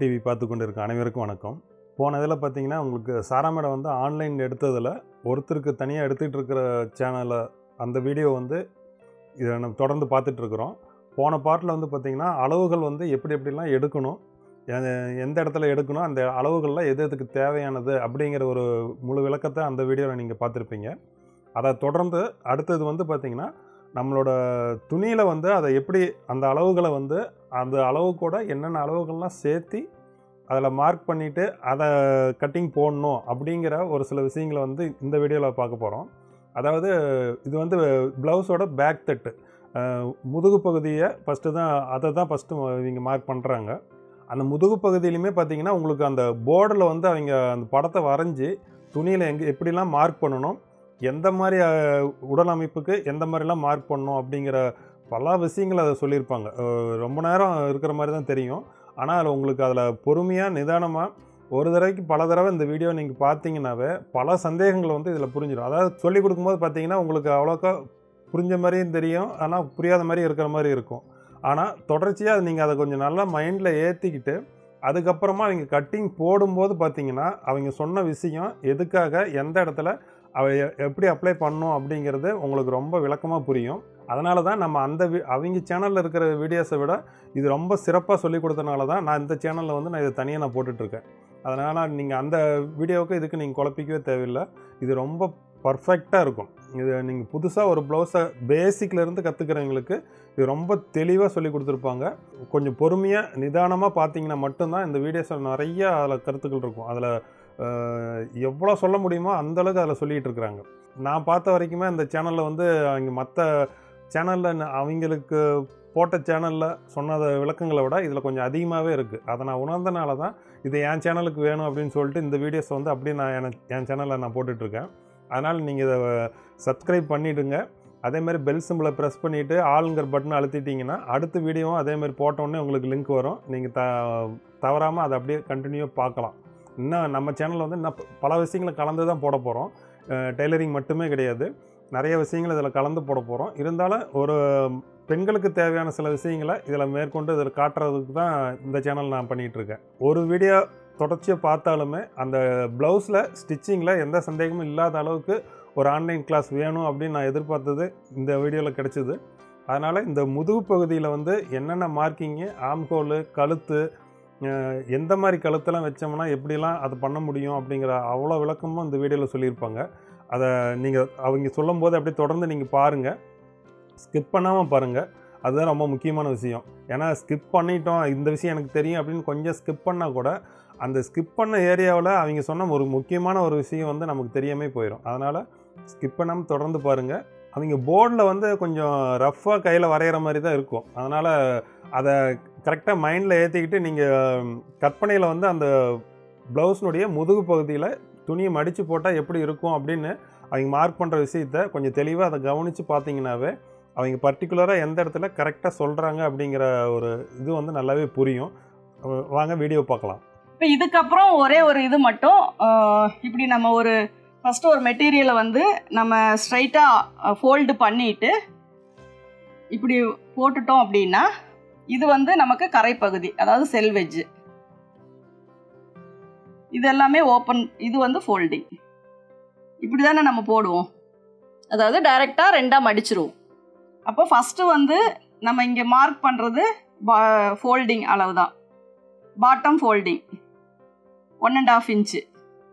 TV பார்த்து கொண்டு இருக்க அனைவருக்கும் வணக்கம் போன இதில் பார்த்தீங்கன்னா உங்களுக்கு சாரா மேடம் வந்து ஆன்லைன் எடுத்ததில் ஒருத்தருக்கு தனியாக எடுத்துகிட்டு இருக்கிற சேனலை அந்த வீடியோ வந்து இதை நம்ம தொடர்ந்து பார்த்துட்டு இருக்கிறோம் போன பாட்டில் வந்து பார்த்திங்கன்னா அளவுகள் வந்து எப்படி எப்படிலாம் எடுக்கணும் எ- எந்த இடத்துல எடுக்கணும் அந்த அளவுகளில் எது எதுக்கு தேவையானது அப்படிங்கிற ஒரு முழு விளக்கத்தை அந்த வீடியோவில் நீங்கள் பார்த்துருப்பீங்க அதை தொடர்ந்து அடுத்தது வந்து பார்த்திங்கன்னா நம்மளோட துணியில் வந்து அதை எப்படி அந்த அளவுகளை வந்து அந்த அளவு கூட என்னென்ன அளவுகள்லாம் சேர்த்து அதில் மார்க் பண்ணிவிட்டு அதை கட்டிங் போடணும் அப்படிங்கிற ஒரு சில விஷயங்களை வந்து இந்த வீடியோவில் பார்க்க போகிறோம் அதாவது இது வந்து ப்ளவுஸோட பேக் தட்டு அஹ், முதுகு பகுதியை ஃபஸ்ட்டு தான் அதை தான் ஃபஸ்ட்டு இவங்க மார்க் பண்ணுறாங்க அந்த முதுகு பகுதியிலுமே பார்த்தீங்கன்னா உங்களுக்கு அந்த போர்டில் வந்து அவங்க அந்த படத்தை வரைஞ்சி துணியில் எங்கே எப்படிலாம் மார்க் பண்ணணும் எந்த மாதிரி அஹ், உடல் அமைப்புக்கு எந்த மாதிரிலாம் மார்க் பண்ணணும் அப்படிங்கிற பல விஷயங்கள் அதை சொல்லியிருப்பாங்க அஹ், ரொம்ப நேரம் இருக்கிற மாதிரி தான் தெரியும் ஆனால் அதில் உங்களுக்கு அதில் பொறுமையாக நிதானமாக ஒரு தடவைக்கு பல தடவை இந்த வீடியோ நீங்கள் பார்த்தீங்கன்னாவே பல சந்தேகங்கள் வந்து இதில் புரிஞ்சிடும் அதாவது சொல்லி கொடுக்கும்போது பார்த்தீங்கன்னா உங்களுக்கு அவ்வளோக்கா புரிஞ்ச மாதிரியும் தெரியும் ஆனால் புரியாத மாதிரி இருக்கிற மாதிரி இருக்கும் ஆனால் தொடர்ச்சியாக நீங்கள் அதை கொஞ்சம் நல்லா மைண்டில் ஏற்றிக்கிட்டு அதுக்கப்புறமா அவங்க கட்டிங் போடும்போது பார்த்தீங்கன்னா அவங்க சொன்ன விஷயம் எதுக்காக எந்த இடத்துல அவ எ- எப்படி அப்ளை பண்ணணும் அப்படிங்கிறது உங்களுக்கு ரொம்ப விளக்கமாக புரியும் அதனால தான் நம்ம அந்த வி- அவங்க சேனலில் இருக்கிற வீடியோஸை விட இது ரொம்ப சிறப்பாக சொல்லி கொடுத்தனால தான் நான் இந்த சேனலில் வந்து நான் இதை தனியாக நான் போட்டுட்ருக்கேன் அதனால் நீங்கள் அந்த வீடியோவுக்கு இதுக்கு நீங்கள் குழப்பிக்கவே தேவையில்லை இது ரொம்ப பர்ஃபெக்டாக இருக்கும் இது நீங்கள் புதுசாக ஒரு ப்ளவுஸை பேசிக்லேருந்து கற்றுக்கிறவங்களுக்கு இது ரொம்ப தெளிவாக சொல்லி கொடுத்துருப்பாங்க கொஞ்சம் பொறுமையாக நிதானமாக பார்த்தீங்கன்னா மட்டும்தான் இந்த வீடியோஸில் நிறைய அதில் கருத்துக்கள் இருக்கும் அதில் எவ்வளோ சொல்ல முடியுமோ அந்தளவுக்கு அதில் சொல்லிகிட்டு இருக்கிறாங்க நான் பார்த்த வரைக்குமே அந்த சேனலில் வந்து அவங்க மற்ற சேனலில் அவங்களுக்கு போட்ட சேனலில் சொன்னத விளக்கங்களை விட இதில் கொஞ்சம் அதிகமாகவே இருக்குது அதை நான் உணர்ந்தனால தான் இது என் சேனலுக்கு வேணும் அப்படின்னு சொல்லிட்டு இந்த வீடியோஸ் வந்து அப்படியே நான் எனக்கு என் சேனலில் நான் போட்டுட்ருக்கேன் அதனால் நீங்கள் இதை சப்ஸ்கிரைப் பண்ணிவிடுங்க அதே மாதிரி பெல் சிம்பிளை ப்ரெஸ் பண்ணிவிட்டு ஆளுங்கிற பட்டனை அழுத்திட்டிங்கன்னா அடுத்த வீடியோவும் அதே மாதிரி போட்டோடனே உங்களுக்கு லிங்க் வரும் நீங்கள் த தவறாமல் அதை அப்படியே கண்டினியூவாக பார்க்கலாம் இன்னும் நம்ம சேனலில் வந்து இன்னும் பல விஷயங்களை கலந்து தான் போட போகிறோம் டெய்லரிங் மட்டுமே கிடையாது நிறைய விஷயங்கள் இதில் கலந்து போட போகிறோம் இருந்தாலும் ஒரு பெண்களுக்கு தேவையான சில விஷயங்களை இதில் மேற்கொண்டு இதில் காட்டுறதுக்கு தான் இந்த சேனல் நான் பண்ணிகிட்டு இருக்கேன் ஒரு வீடியோ தொடர்ச்சியாக பார்த்தாலுமே அந்த ப்ளவுஸில் ஸ்டிச்சிங்கில் எந்த சந்தேகமும் இல்லாத அளவுக்கு ஒரு ஆன்லைன் கிளாஸ் வேணும் அப்படின்னு நான் எதிர்பார்த்தது இந்த வீடியோவில் கிடச்சிது அதனால் இந்த முதுகு பகுதியில் வந்து என்னென்ன மார்க்கிங்கு ஆம்கோல் கழுத்து அஹ், எந்த மாதிரி கழுத்தெல்லாம் வச்சோம்னா எப்படிலாம் அது பண்ண முடியும் அப்படிங்கிற அவ்வளோ விளக்கமும் இந்த வீடியோவில் சொல்லியிருப்பாங்க அதை நீங்கள் அவங்க சொல்லும்போது அப்படியே தொடர்ந்து நீங்கள் பாருங்கள் ஸ்கிப் பண்ணாமல் பாருங்கள் அதுதான் ரொம்ப முக்கியமான விஷயம் ஏன்னா ஸ்கிப் பண்ணிட்டோம் இந்த விஷயம் எனக்கு தெரியும் அப்படின்னு கொஞ்சம் ஸ்கிப் பண்ணால் கூட அந்த ஸ்கிப் பண்ண ஏரியாவில் அவங்க சொன்ன ஒரு முக்கியமான ஒரு விஷயம் வந்து நமக்கு தெரியாமல் போயிடும் அதனால் ஸ்கிப் பண்ணாமல் தொடர்ந்து பாருங்கள் அவங்க போர்டில் வந்து கொஞ்சம் ரஃப்பாக கையில் வரைகிற மாதிரி தான் இருக்கும் அதனால் அதை கரெக்டாக மைண்டில் ஏற்றிக்கிட்டு நீங்கள் கற்பனையில் வந்து அந்த ப்ளவுஸ்னுடைய முதுகு பகுதியில் துணியை மடித்து போட்டால் எப்படி இருக்கும் அப்படின்னு அவங்க மார்க் பண்ணுற விஷயத்த கொஞ்சம் தெளிவாக அதை கவனித்து பார்த்தீங்கன்னாவே அவங்க பர்டிகுலராக எந்த இடத்துல கரெக்டாக சொல்கிறாங்க அப்படிங்கிற ஒரு இது வந்து நல்லாவே புரியும் அஹ் வாங்க வீடியோ பார்க்கலாம் இப்போ இதுக்கப்புறம் ஒரே ஒரு இது மட்டும் ஆஹ், இப்படி நம்ம ஒரு ஃபஸ்ட்டு ஒரு மெட்டீரியலை வந்து நம்ம ஸ்ட்ரைட்டாக ஃபோல்டு பண்ணிட்டு இப்படி போட்டுட்டோம் அப்படின்னா இது வந்து நமக்கு கரைப்பகுதி அதாவது செல்வெஜ் இது எல்லாமே ஓப்பன் இது வந்து ஃபோல்டிங் இப்படி தானே நம்ம போடுவோம் அதாவது டைரெக்டாக ரெண்டாக மடிச்சிருவோம் அப்போ ஃபஸ்ட்டு வந்து நம்ம இங்கே மார்க் பண்ணுறது ஃபோல்டிங் அளவு தான் bottom folding one and half inch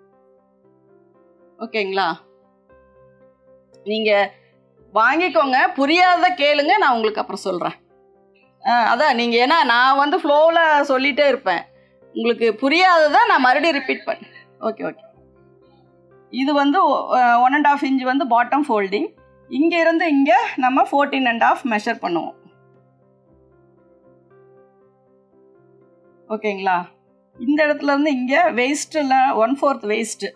ஓகேங்களா நீங்கள் வாங்கிக்கோங்க புரியாதத கேளுங்க நான் உங்களுக்கு அப்புறம் சொல்கிறேன் அதான் நீங்கள் ஏன்னா நான் வந்து ஃப்ளோவில் சொல்லிகிட்டே இருப்பேன் உங்களுக்கு புரியாததை நான் மறுபடியும் ரிப்பீட் பண்ணேன் ஓகே ஓகே இது வந்து ஒன் அண்ட் ஆஃப் இன்ச் வந்து பாட்டம் ஃபோல்டிங் இங்கே இருந்து இங்கே நம்ம ஃபோர்டீன் அண்ட் ஆஃப் மெஷர் பண்ணுவோம் ஓகேங்களா இந்த இடத்துல இருந்து இங்கே வெயிஸ்ட்டில் ஒன் ஃபோர்த் வெயிஸ்ட்டு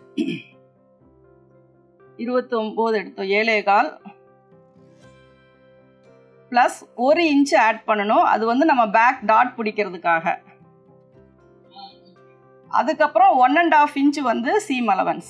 இருபத்தொம்போது எடுத்தோம் ஏழே கால் ப்ளஸ் ஒரு இன்ச்சு ஆட் பண்ணணும் அது வந்து நம்ம பேக் டாட் பிடிக்கிறதுக்காக அதுக்கப்புறம் ஒன் அண்ட் ஆஃப் இன்ச்சு வந்து சீம் அலவன்ஸ்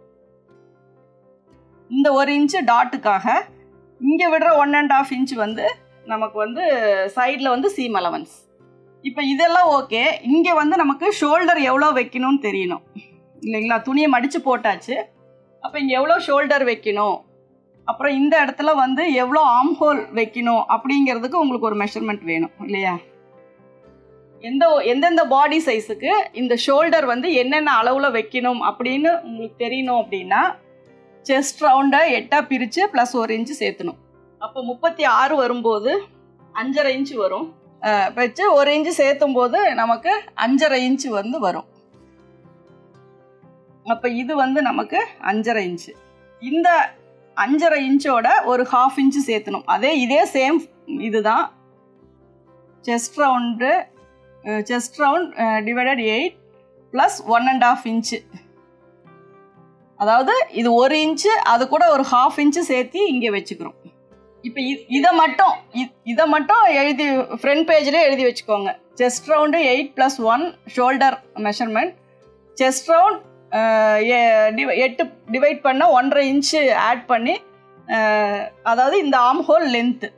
இந்த ஒரு இன்ச்சு டாட்டுக்காக இங்கே விடுற ஒன் அண்ட் ஆஃப் இன்ச் வந்து நமக்கு வந்து சைடில் வந்து சீம் அலவன்ஸ் இப்போ இதெல்லாம் ஓகே இங்கே வந்து நமக்கு ஷோல்டர் எவ்வளோ வைக்கணும்னு தெரியணும் இல்லைங்களா துணியை மடித்து போட்டாச்சு அப்போ இங்கே எவ்வளோ ஷோல்டர் வைக்கணும் அப்புறம் இந்த இடத்துல வந்து எவ்வளோ ஆம் ஹோல் வைக்கணும் அப்படிங்கிறதுக்கு உங்களுக்கு ஒரு மெஷர்மெண்ட் வேணும் இல்லையா எந்த எந்தெந்த பாடி சைஸுக்கு இந்த ஷோல்டர் வந்து என்னென்ன அளவில் வைக்கணும் அப்படின்னு உங்களுக்கு தெரியணும் அப்படின்னா செஸ்ட் ரவுண்டை எட்டாக பிரித்து ப்ளஸ் ஒரு இன்ச்சு சேர்த்தணும் அப்போ முப்பத்தி ஆறு வரும்போது அஞ்சரை இன்ச்சு வரும் அஹ் வச்சு ஒரு இன்ச்சு சேர்த்தும் போது நமக்கு அஞ்சரை இன்ச்சு வந்து வரும் அப்போ இது வந்து நமக்கு அஞ்சரை இன்ச்சு இந்த அஞ்சரை இன்ச்சோட ஒரு ஹாஃப் இன்ச்சு சேர்த்தணும் அதே இதே சேம் இதுதான் chest round chest round divided eight plus one and half inch அதாவது இது ஒரு இன்ச்சு அது கூட ஒரு ஹாஃப் இன்ச்சு சேர்த்து இங்கே வச்சுக்கிறோம் இப்போ இதை மட்டும் இதை மட்டும் எழுதி ஃப்ரண்ட் பேஜ்லேயே எழுதி வச்சுக்கோங்க chest round eight plus one shoulder measurement chest round எட்டு டிவைட் பண்ண ஒன்றரை இன்ச்சு ஆட் பண்ணி அஹ், அதாவது இந்த ஆம் ஹோல் லென்த்து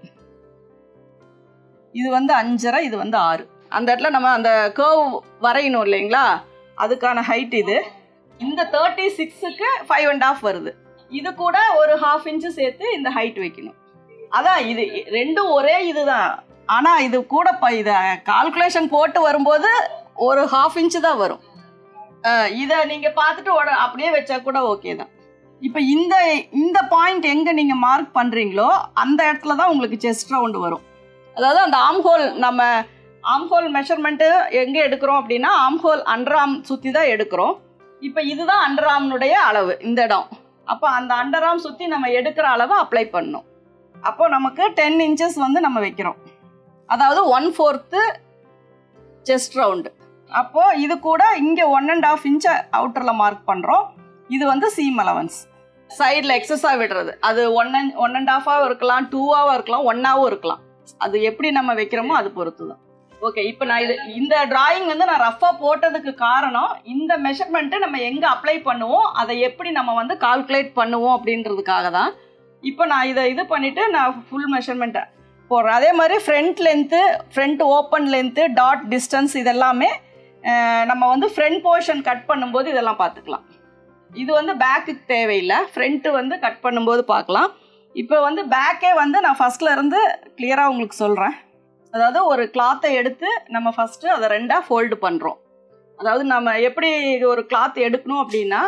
இது வந்து அஞ்சரை இது வந்து ஆறு அந்த இடத்துல நம்ம அந்த கேர்வ் வரையணும் இல்லைங்களா அதுக்கான ஹைட் இது இந்த தேர்ட்டி சிக்ஸுக்கு ஃபைவ் அண்ட் ஆஃப் வருது இது கூட ஒரு ஹாஃப் இன்ச்சு சேர்த்து இந்த ஹைட் வைக்கணும் அதான் இது ரெண்டும் ஒரே இதுதான் ஆனால் இது கூட இப்போ இதை கால்குலேஷன் போட்டு வரும்போது ஒரு ஹாஃப் இன்ச்சு தான் வரும் அஹ் இதை நீங்கள் பார்த்துட்டு உட அப்படியே வச்சா கூட ஓகே தான் இப்போ இந்த இந்த பாயிண்ட் எங்கே நீங்கள் மார்க் பண்ணுறீங்களோ அந்த இடத்துல தான் உங்களுக்கு செஸ்ட் ரவுண்டு வரும் அதாவது அந்த ஆம்ஹோல் நம்ம ஆம்ஹோல் மெஷர்மெண்ட்டு எங்கே எடுக்கிறோம் அப்படின்னா ஆம்ஹோல் அண்டர் ஆம் சுற்றி தான் எடுக்கிறோம் இப்போ இதுதான் அண்டர் ஆம்னுடைய அளவு இந்த இடம் அப்போ அந்த அண்டர் ஆம் சுற்றி நம்ம எடுக்கிற அளவை அப்ளை பண்ணணும் அப்போ நமக்கு டென் இன்ச்சஸ் வந்து நம்ம வைக்கிறோம் அதாவது ஒன் ஃபோர்த்து செஸ்ட் ரவுண்டு அப்போது இது கூட இங்கே ஒன் அண்ட் ஆஃப் இன்ச்சை அவுட்டரில் மார்க் பண்ணுறோம் இது வந்து சீம் அலவன்ஸ் சைடில் எக்ஸஸாக விடுறது அது ஒன் அண்ட் ஒன் அண்ட் ஆஃபாகவும் இருக்கலாம் டூவாகவும் இருக்கலாம் ஒன்னாகவும் இருக்கலாம் அது எப்படி நம்ம வைக்கிறோமோ அது பொறுத்து தான் ஓகே இப்போ நான் இது இந்த டிராயிங் வந்து நான் ரஃபாக போட்டதுக்கு காரணம் இந்த மெஷர்மெண்ட்டு நம்ம எங்கே அப்ளை பண்ணுவோம் அதை எப்படி நம்ம வந்து கால்குலேட் பண்ணுவோம் அப்படின்றதுக்காக தான் இப்போ நான் இதை இது பண்ணிவிட்டு நான் ஃபுல் மெஷர்மெண்ட்டை போடுறேன் அதே மாதிரி front length front open length டாட் டிஸ்டன்ஸ் இதெல்லாமே அஹ், நம்ம வந்து ஃப்ரண்ட் போர்ஷன் கட் பண்ணும்போது இதெல்லாம் பார்த்துக்கலாம் இது வந்து பேக்குக்கு தேவையில்லை ஃப்ரண்ட்டு வந்து கட் பண்ணும்போது பார்க்கலாம் இப்போ வந்து பேக்கே வந்து நான் ஃபஸ்ட்டில் இருந்து கிளியராக உங்களுக்கு சொல்கிறேன் அதாவது ஒரு கிளாத்தை எடுத்து நம்ம ஃபஸ்ட்டு அதை ரெண்டாக ஃபோல்டு பண்ணுறோம் அதாவது நம்ம எப்படி ஒரு கிளாத் எடுக்கணும் அப்படின்னா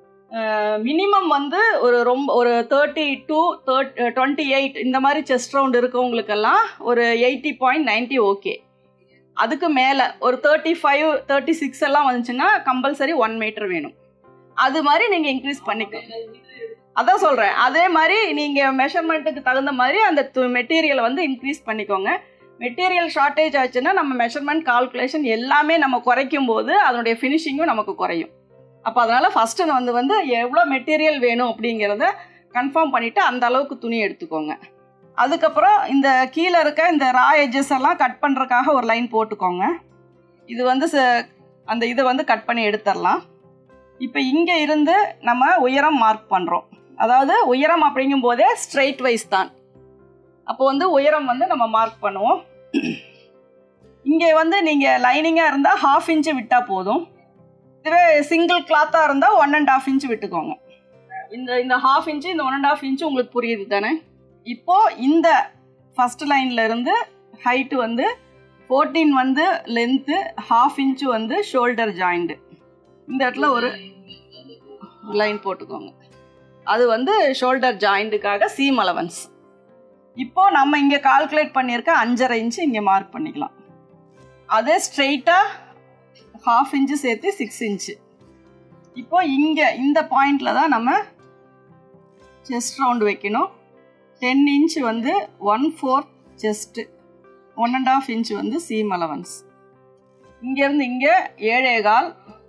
மினிமம் வந்து ஒரு ரொம்ப ஒரு thirty two third twenty eight இந்த மாதிரி செஸ்ட் ரவுண்ட் இருக்கவங்களுக்கெல்லாம் ஒரு எயிட்டி பாயிண்ட் நைன்ட்டி ஓகே அதுக்கு மேலே ஒரு தேர்ட்டி ஃபைவ் தேர்ட்டி சிக்ஸ் எல்லாம் வந்துச்சுன்னா கம்பல்சரி ஒன் மீட்டர் வேணும் அது மாதிரி நீங்கள் இன்க்ரீஸ் பண்ணிக்கணும் அதான் சொல்கிறேன் அதே மாதிரி நீங்கள் மெஷர்மெண்ட்டுக்கு தகுந்த மாதிரி அந்த மெட்டீரியலை வந்து இன்க்ரீஸ் பண்ணிக்கோங்க மெட்டீரியல் ஷார்ட்டேஜ் ஆச்சுன்னா நம்ம மெஷர்மெண்ட் கால்குலேஷன் எல்லாமே நம்ம குறைக்கும் போது அதனுடைய ஃபினிஷிங்கும் நமக்கு குறையும் அப்போ அதனால் ஃபஸ்ட்டு வந்து வந்து எவ்வளோ மெட்டீரியல் வேணும் அப்படிங்கிறத கன்ஃபார்ம் பண்ணிவிட்டு அந்த அளவுக்கு துணி எடுத்துக்கோங்க அதுக்கப்புறம் இந்த கீழே இருக்க இந்த ரா எட்ஜஸ் எல்லாம் கட் பண்ணுறதுக்காக ஒரு லைன் போட்டுக்கோங்க இது வந்து ச- அந்த இதை வந்து கட் பண்ணி எடுத்துடலாம் இப்போ இங்கே இருந்து நம்ம உயரம் மார்க் பண்ணுறோம் அதாவது உயரம் அப்படிங்கும் போதே ஸ்ட்ரெயிட் வைஸ் தான் அப்போ வந்து உயரம் வந்து நம்ம மார்க் பண்ணுவோம் இங்கே வந்து நீங்கள் லைனிங்காக இருந்தால் ஹாஃப் இன்ச்சு விட்டால் போதும் இதுவே சிங்கிள் கிளாத்தாக இருந்தால் ஒன் அண்ட் ஆஃப் இன்ச்சு விட்டுக்கோங்க இந்த இந்த ஹாஃப் இன்ச்சு இந்த ஒன் அண்ட் ஆஃப் இன்ச்சு உங்களுக்கு புரியுது தானே இப்போது இந்த ஃபஸ்ட் லைனில் இருந்து ஹைட்டு வந்து ஃபோர்டீன் வந்து லென்த்து ஹாஃப் இன்ச்சு வந்து ஷோல்டர் ஜாயிண்ட்டு இந்த இடத்துல ஒரு லைன் போட்டுக்கோங்க அது வந்து ஷோல்டர் ஜாயிண்ட்டுக்காக சீம் அலவன்ஸ் இப்போ நம்ம இங்கே கால்குலேட் பண்ணியிருக்க அஞ்சரை இன்ச்சு இங்கே மார்க் பண்ணிக்கலாம் அதே ஸ்ட்ரெயிட்டாக ஹாஃப் இன்ச்சு சேர்த்து சிக்ஸ் இன்ச்சு இப்போ இங்கே இந்த பாயிண்டில் தான் நம்ம செஸ்ட் ரவுண்டு வைக்கணும் டென் இன்ச் வந்து one fourth chest one and half inch வந்து சீம் அலவன்ஸ் இங்கேருந்து இங்கே ஏழே கால்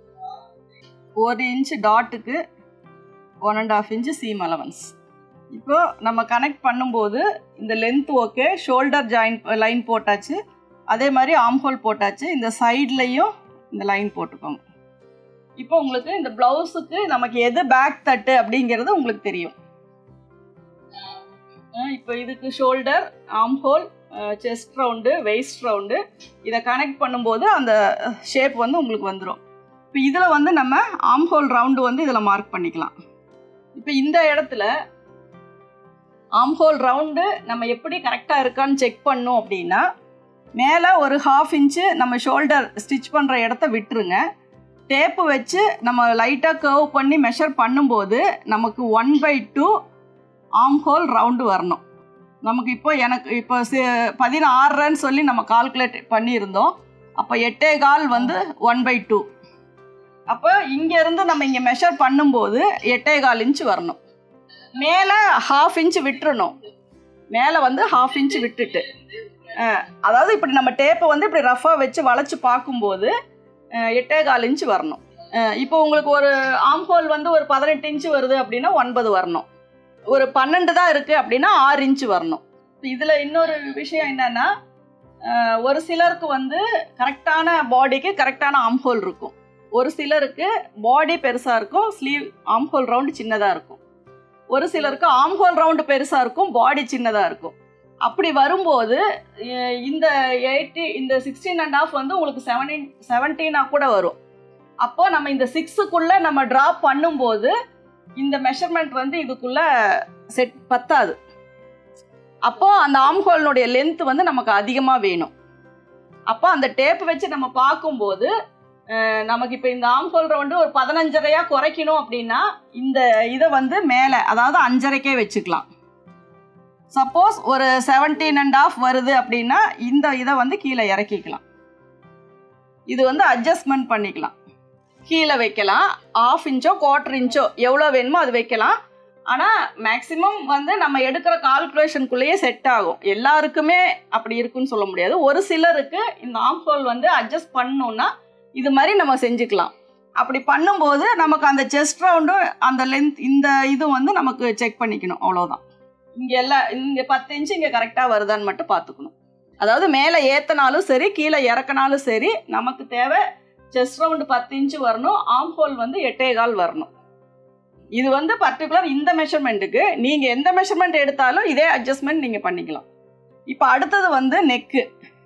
ஒரு இன்ச் டாட்டுக்கு one and half inch seam allowance இப்போ நம்ம கனெக்ட் பண்ணும்போது இந்த length okay shoulder join line போட்டாச்சு அதே மாதிரி ஆம்ஹோல் போட்டாச்சு இந்த சைட்லேயும் இந்த லைன் போட்டுக்கோங்க இப்போ உங்களுக்கு இந்த ப்ளவுஸுக்கு நமக்கு எது பேக் தட்டு அப்படிங்கிறது உங்களுக்கு தெரியும் இப்போ இதுக்கு shoulder arm hole chest round waist round இதை கனெக்ட் பண்ணும்போது அந்த ஷேப் வந்து உங்களுக்கு வந்துடும் இப்போ இதில் வந்து நம்ம ஆம் ஹோல் ரவுண்டு வந்து இதில் மார்க் பண்ணிக்கலாம் இப்போ இந்த இடத்துல ஆம் ஹோல் ரவுண்டு நம்ம எப்படி கரெக்டாக இருக்கான்னு செக் பண்ணோம் அப்படின்னா மேலே ஒரு ஹாஃப் இன்ச்சு நம்ம ஷோல்டர் ஸ்டிச் பண்ணுற இடத்த விட்டுருங்க டேப்பு வச்சு நம்ம லைட்டாக கர்வ் பண்ணி மெஷர் பண்ணும்போது நமக்கு one by two arm hole round வரணும் நமக்கு இப்போ எனக்கு இப்போ பதினாறுன்னு சொல்லி நம்ம கால்குலேட் பண்ணியிருந்தோம் அப்போ எட்டே கால் வந்து ஒன் பை டூ அப்போ இங்கேருந்து நம்ம இங்கே மெஷர் பண்ணும்போது எட்டே கால் இன்ச் வரணும் மேலே ஹாஃப் இன்ச் விட்டுறணும் மேலே வந்து ஹாஃப் இன்ச் விட்டுட்டு அஹ், அதாவது இப்படி நம்ம டேப்பை வந்து இப்படி ரஃபாக வச்சு வளைச்சு பார்க்கும்போது அஹ், எட்டே கால் இன்ச் வரணும் அஹ், இப்போ உங்களுக்கு ஒரு ஆம்ஹோல் வந்து ஒரு பதினெட்டு இன்ச்சு வருது அப்படின்னா ஒன்பது வரணும் ஒரு பன்னெண்டு தான் இருக்குது அப்படின்னா ஆறு இன்ச்சு வரணும் இதில் இன்னொரு விஷயம் என்னன்னா அஹ், ஒரு சிலருக்கு வந்து கரெக்டான பாடிக்கு கரெக்டான ஆம்ஹோல் இருக்கும் ஒரு சிலருக்கு பாடி பெருசாக இருக்கும் ஸ்லீவ் ஆம்ஹோல் ரவுண்டு சின்னதாக இருக்கும் ஒரு சிலருக்கு ஆம்ஹோல் ரவுண்டு பெருசாக இருக்கும் பாடி சின்னதாக இருக்கும் அப்படி வரும்போது அஹ், இந்த எயிட்டி இந்த சிக்ஸ்டீன் அண்ட் ஆஃப் வந்து உங்களுக்கு செவன்டீன் செவன்டீனாக கூட வரும் அப்போ நம்ம இந்த சிக்ஸுக்குள்ளே நம்ம ட்ராப் பண்ணும்போது இந்த மெஷர்மெண்ட் வந்து இதுக்குள்ள செட் பத்தாது அப்போ அந்த ஆம்ஹோலினுடைய லென்த் வந்து நமக்கு அதிகமாக வேணும் அப்போ அந்த டேப் வச்சு நம்ம பார்க்கும்போது அஹ், நமக்கு இப்போ இந்த ஆம்ஹோல் ரவுண்டு ஒரு பதினஞ்சரையா குறைக்கணும் அப்படின்னா இந்த இதை வந்து மேலே அதாவது அஞ்சரைக்கே வச்சுக்கலாம் சப்போஸ் ஒரு செவன்டீன் அண்ட் ஆஃப் வருது அப்படின்னா இந்த இதை வந்து கீழே இறக்கிக்கலாம் இது வந்து அட்ஜஸ்ட்மெண்ட் பண்ணிக்கலாம் கீழே வைக்கலாம் ஆஃப் இன்ச்சோ குவார்டர் இன்ச்சோ எவ்வளோ வேணுமோ அது வைக்கலாம் ஆனால் மேக்ஸிமம் வந்து நம்ம எடுக்கிற கால்குலேஷனுக்குள்ளேயே செட் ஆகும் எல்லாருக்குமே அப்படி இருக்குன்னு சொல்ல முடியாது ஒரு சிலருக்கு இந்த ஆம்ஹோல் வந்து அட்ஜஸ்ட் பண்ணணும்னா இது மாதிரி நம்ம செஞ்சுக்கலாம் அப்படி பண்ணும்போது நமக்கு அந்த செஸ்ட் ரவுண்டும் அந்த லென்த் இந்த இது வந்து நமக்கு செக் பண்ணிக்கணும் அவ்வளோதான் இங்கே எல்லாம் இங்கே பத்து இன்ச்சு இங்கே கரெக்டாக வருதான்னு மட்டும் பார்த்துக்கணும் அதாவது மேலே ஏற்றினாலும் சரி கீழே இறக்கினாலும் சரி நமக்கு தேவை செஸ்ட் ரவுண்டு பத்து இன்ச்சு வரணும் ஆம் ஹோல் வந்து எட்டே கால் வரணும் இது வந்து பர்டிகுலர் இந்த மெஷர்மெண்ட்டுக்கு நீங்கள் எந்த மெஷர்மெண்ட் எடுத்தாலும் இதே அட்ஜஸ்ட்மெண்ட் நீங்கள் பண்ணிக்கலாம் இப்போ அடுத்தது வந்து நெக்கு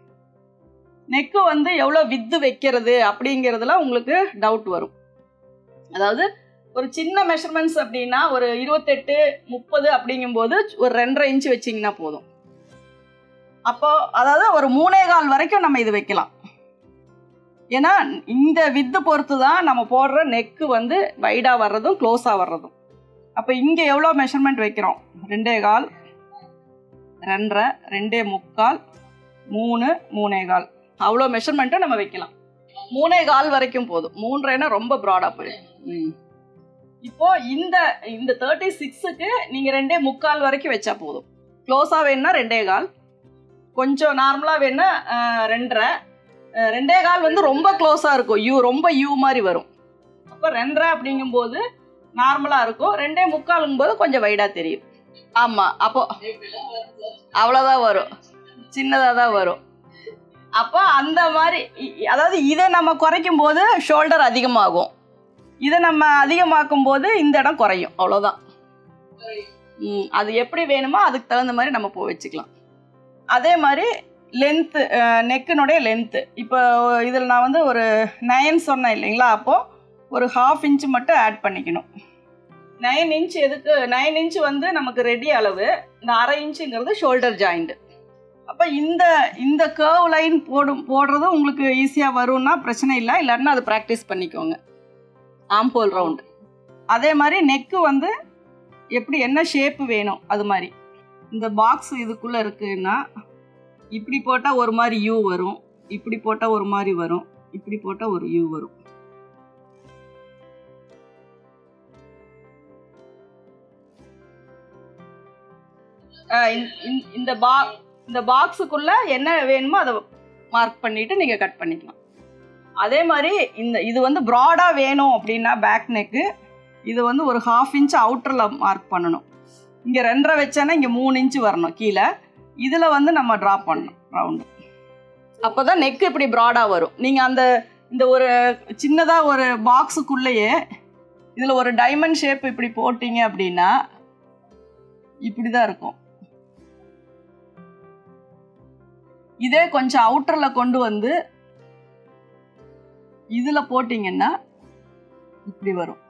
நெக்கு வந்து எவ்வளோ வித்து வைக்கிறது அப்படிங்கிறதுல உங்களுக்கு டவுட் வரும் அதாவது ஒரு சின்ன மெஷர்மெண்ட்ஸ் அப்படின்னா ஒரு இருபத்தெட்டு முப்பது அப்படிங்கும்போது ஒரு ரெண்டரை இன்ச்சு வச்சிங்கன்னா போதும் அப்போ அதாவது ஒரு மூணே கால் வரைக்கும் நம்ம இது வைக்கலாம் ஏன்னா இந்த வித்து பொறுத்து தான் நம்ம போடுற நெக்கு வந்து வைடாக வர்றதும் க்ளோஸாக வர்றதும் அப்போ இங்கே எவ்வளோ மெஷர்மெண்ட் வைக்கிறோம் ரெண்டே கால் ரெண்டரை ரெண்டே முக்கால் மூணு மூணே கால் அவ்வளோ மெஷர்மெண்ட்டும் நம்ம வைக்கலாம் மூணே கால் வரைக்கும் போதும் மூன்றரைனா ரொம்ப ப்ராடாக போயிடும் ம் இப்போ இந்த இந்த தேர்ட்டி சிக்ஸுக்கு நீங்கள் ரெண்டே முக்கால் வரைக்கும் வச்சா போதும் க்ளோஸாக வேணும்னா ரெண்டே கால் கொஞ்சம் நார்மலாக வேணும்னா அஹ், ரெண்டரை அஹ், ரெண்டே கால் வந்து ரொம்ப க்ளோஸாக இருக்கும் யூ ரொம்ப யூ மாதிரி வரும் அப்போ ரெண்டரை அப்படிங்கும்போது நார்மலாக இருக்கும் ரெண்டே முக்காலுங்கும்போது கொஞ்சம் வைடாக தெரியும் ஆமாம் அப்போ அவ்வளோதான் வரும் சின்னதாக தான் வரும் அப்போ அந்த மாதிரி இ- இ- அதாவது இதை நம்ம குறைக்கும் போது ஷோல்டர் அதிகமாகும் இதை நம்ம அதிகமாக்கும் போது இந்த இடம் குறையும் அவ்வளோதான் ம், அது எப்படி வேணுமோ அதுக்கு தகுந்த மாதிரி நம்ம போ வச்சுக்கலாம் அதே மாதிரி லென்த்து நெக்கினுடைய லென்த்து இப்போ இதில் நான் வந்து ஒரு நைன் சொன்னேன் இல்லைங்களா அப்போது ஒரு ஹாஃப் இன்ச்சு மட்டும் ஆட் பண்ணிக்கணும் நைன் இன்ச் எதுக்கு நைன் இன்ச் வந்து நமக்கு ரெடி அளவு இந்த அரை இன்ச்சுங்கிறது ஷோல்டர் ஜாயிண்ட் அப்போ இந்த இந்த கர்வ் லைன் போடும் போடுறது உங்களுக்கு ஈஸியாக வரும்னா பிரச்சனை இல்லை இல்லாட்டினா அது ப்ராக்டிஸ் பண்ணிக்கோங்க ஆம்போல் ரவுண்டு அதே மாதிரி நெக்கு வந்து எப்படி என்ன ஷேப்பு வேணும் அது மாதிரி இந்த பாக்ஸ் இதுக்குள்ளே இருக்குன்னா இப்படி போட்டால் ஒரு மாதிரி யூ வரும் இப்படி போட்டால் ஒரு மாதிரி வரும் இப்படி போட்டால் ஒரு யூ வரும் அஹ் இந்த- இந்த- இந்த பா இந்த பாக்ஸுக்குள்ள என்ன வேணுமோ அதை மார்க் பண்ணிட்டு நீங்க கட் பண்ணிக்கலாம் அதே மாதிரி இந்த இது வந்து ப்ராடா வேணும் அப்படின்னா பேக் நெக்கு இது வந்து ஒரு ஹாஃப் இன்ச் அவுட்டரில் மார்க் பண்ணணும் இங்கே ரெண்டரை வச்சேன்னா இங்கே மூணு இன்ச்சு வரணும் கீழே இதில் வந்து நம்ம ட்ரா பண்ணணும் ரவுண்டு அப்போ தான் நெக்கு இப்படி ப்ராடாக வரும் நீங்கள் அந்த இந்த ஒரு சின்னதாக ஒரு பாக்ஸுக்குள்ளேயே இதில் ஒரு டைமண்ட் ஷேப் இப்படி போட்டீங்க அப்படின்னா இப்படி தான் இருக்கும் இதே கொஞ்சம் அவுட்டரில் கொண்டு வந்து இதில் போட்டிங்கன்னா இப்படி வரும்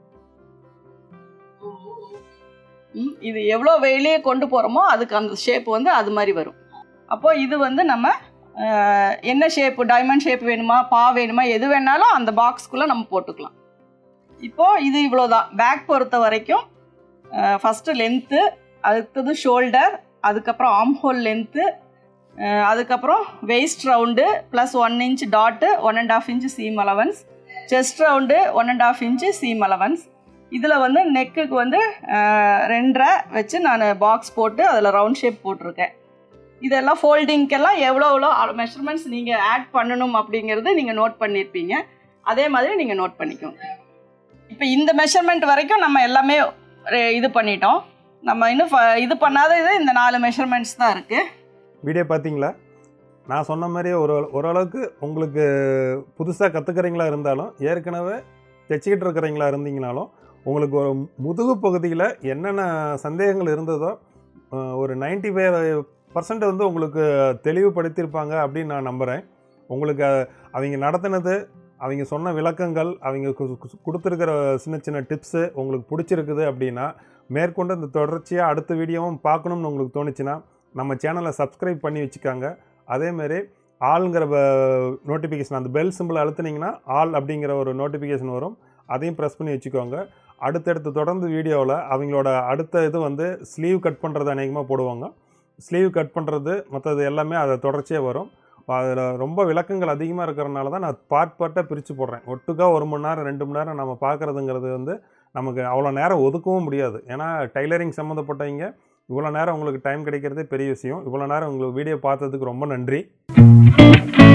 ம், இது எவ்வளோ வெளியே கொண்டு போகிறோமோ அதுக்கு அந்த ஷேப் வந்து அது மாதிரி வரும் அப்போது இது வந்து நம்ம அஹ், என்ன ஷேப்பு டைமண்ட் ஷேப் வேணுமா பா வேணுமா எது வேணாலும் அந்த பாக்ஸ்க்குள்ளே நம்ம போட்டுக்கலாம் இப்போது இது இவ்வளோதான் பேக் பொறுத்த வரைக்கும் ஃபஸ்ட்டு லென்த்து அடுத்தது ஷோல்டர் அதுக்கப்புறம் ஆம் ஹோல் லென்த்து அதுக்கப்புறம் waist round plus one inch டாட்டு one and half inch seam allowance chest round one and half inch seam allowance இதில் வந்து நெக்குக்கு வந்து அஹ், ரெண்டரை வச்சு நான் பாக்ஸ் போட்டு அதில் ரவுண்ட் ஷேப் போட்டிருக்கேன் இதெல்லாம் ஃபோல்டிங்க்கெல்லாம் எவ்வளோ எவ்வளோ மெஷர்மெண்ட்ஸ் நீங்கள் ஆட் பண்ணணும் அப்படிங்கிறது நீங்கள் நோட் பண்ணியிருப்பீங்க அதே மாதிரி நீங்கள் நோட் பண்ணிக்கோங்க இப்போ இந்த மெஷர்மெண்ட் வரைக்கும் நம்ம எல்லாமே ரெ- இது பண்ணிட்டோம் நம்ம இன்னும் ஃப- இது பண்ணாத இது இந்த நாலு மெஷர்மெண்ட்ஸ் தான் இருக்குது வீடியோ பார்த்தீங்களா நான் சொன்ன மாதிரியே ஒரு ஓரளவுக்கு உங்களுக்கு புதுசாக கற்றுக்கிறீங்களா இருந்தாலும் ஏற்கனவே தைச்சிக்கிட்டு இருக்கிறீங்களா இருந்தீங்கனாலும் உங்களுக்கு ஒரு முதுகு பகுதியில் என்னென்ன சந்தேகங்கள் இருந்ததோ அஹ், ஒரு 95% ஃபைவ் பர்சன்ட் வந்து உங்களுக்கு தெளிவுபடுத்தியிருப்பாங்க அப்படின்னு நான் நம்புகிறேன் உங்களுக்கு அஹ், அவங்க நடத்தினது அவங்க சொன்ன விளக்கங்கள் அவங்க கு- கு- கொடுத்துருக்கிற சின்ன சின்ன டிப்ஸு உங்களுக்கு பிடிச்சிருக்குது அப்படின்னா மேற்கொண்டு இந்த தொடர்ச்சியாக அடுத்த வீடியோவும் பார்க்கணும்னு உங்களுக்கு தோணுச்சுன்னா நம்ம சேனலை சப்ஸ்கிரைப் பண்ணி வச்சுக்காங்க அதேமாரி ஆளுங்கிற நோட்டிஃபிகேஷன் அந்த பெல் சிம்பிள் அழுத்துனீங்கன்னா ஆல் அப்படிங்கிற ஒரு நோட்டிஃபிகேஷன் வரும் அதையும் ப்ரெஸ் பண்ணி வச்சுக்கோங்க அடுத்தடுத்து தொடர்ந்து வீடியோவில் அவங்களோட அடுத்த இது வந்து ஸ்லீவ் கட் பண்ணுறது அநேகமாக போடுவாங்க ஸ்லீவ் கட் பண்ணுறது மற்றது எல்லாமே அதை தொடர்ச்சியாக வரும் அதில் ரொம்ப விளக்கங்கள் அதிகமாக இருக்கிறனால தான் நான் பார்ட் பார்ட்டாக பிரித்து போடுறேன் ஒட்டுக்கா ஒரு மணி நேரம் ரெண்டு மணி நேரம் நம்ம பார்க்குறதுங்கிறது வந்து நமக்கு அவ்வளோ நேரம் ஒதுக்கவும் முடியாது ஏன்னா டைலரிங் சம்மந்தப்பட்டவங்க இவ்வளோ நேரம் உங்களுக்கு டைம் கிடைக்கிறதே பெரிய விஷயம் இவ்வளோ நேரம் உங்களுக்கு வீடியோ பார்த்ததுக்கு ரொம்ப நன்றி